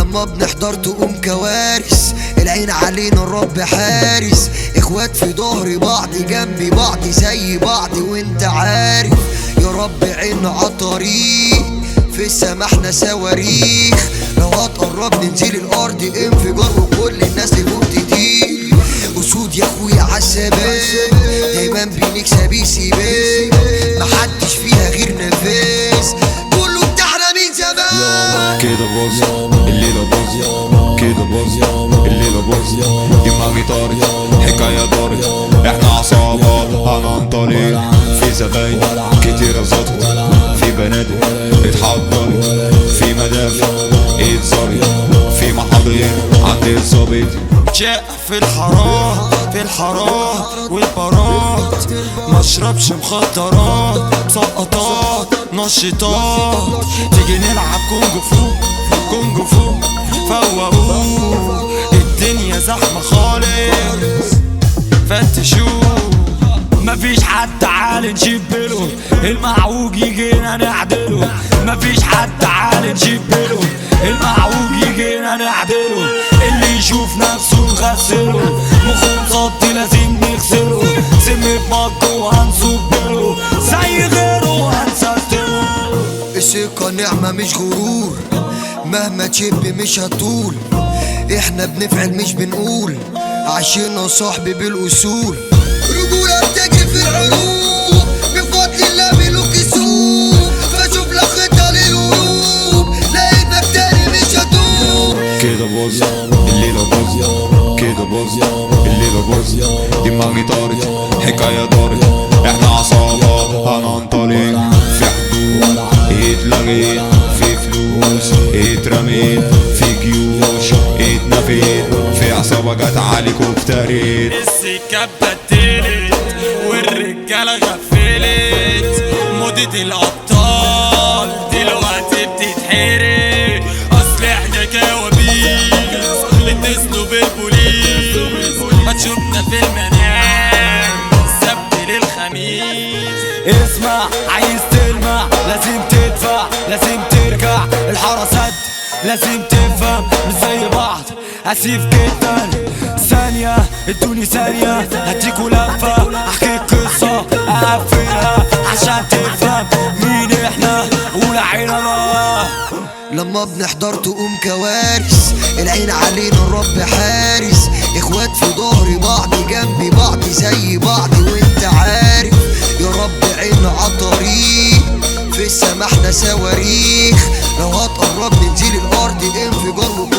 لما بنحضر تقوم كوارث العين علينا الرب حارس اخوات في ظهر بعض جنب بعض زي بعض وانت عارف يا رب عيننا عالطريق في السما احنا صواريخ لو هتقرب ننزل الارض انفجار وكل الناس تموت دي اسود يا اخويا عالثبات دايما بنكسب يسيبك محدش فيها غير نفاس كله بتاعنا من زمان كده باظ الليلة باظ كده باظ الليلة باظ دماغي طارت حكاية دارت احنا عصابة هننطلق في زباين كتيرة زطت في بنادق اتحضرت في مدافع اتزرت في محاضرين عند الظابط جاء في الحرام في الحرام والبارات مشربش مخدرات مسقطات نشيطات تيجي نلعب كونج فو كونج فو فوقوه الدنيا زحمة خالص فتشوه مفيش حد تعال نشبله المعوج يجينا نعدله مفيش حد تعال نشبله المعوج يجينا نعدله اللي يشوف نفسه نغسله مخه مصدي لازم نغسله سم في مجه وهنصبله زي غيره هنسستمه الثقة نعمة مش غرور مهما تشب مش هتطول احنا بنفعل مش بنقول عشنا صاحبي بالاصول رجولة بتجري في العروق بفضل الله ملوك السوق فشوف لك خطة للهروب لقيتك تاني مش هتوب كده باظ الليلة باظ كده باظ الليلة باظ دماغي طارت حكاية دارت احنا عصابة هننطلق في حدود اتلغيت في فلوس اترميت في جيوش اتنفيت في عصابة جت عليك وافتريت السكة اتبدلت والرجالة غفلت موضة الأبطال دلوقتي بتتحرق أصل احنا كوابيس اتصلوا بالبوليس هتشوفنا في المنام السبت للخميس اسمع عايز تلمع لازم تدفع لازم ترجع الحرسات لازم تفهم مش زي بعض اسيف جدا ثانية ادوني ثانية هديكوا لفة احكي قصة اقفلها عشان تفهم مين احنا ولعينا بقى لما بنحضر تقوم كوارث العين علينا الرب حارس اخوات في ظهر بعض جنب بعض زي بعض وانت عارف يا رب عيننا عالطريق في السما احنا صواريخ لو هتقرب ننزل الارض انفجار وكل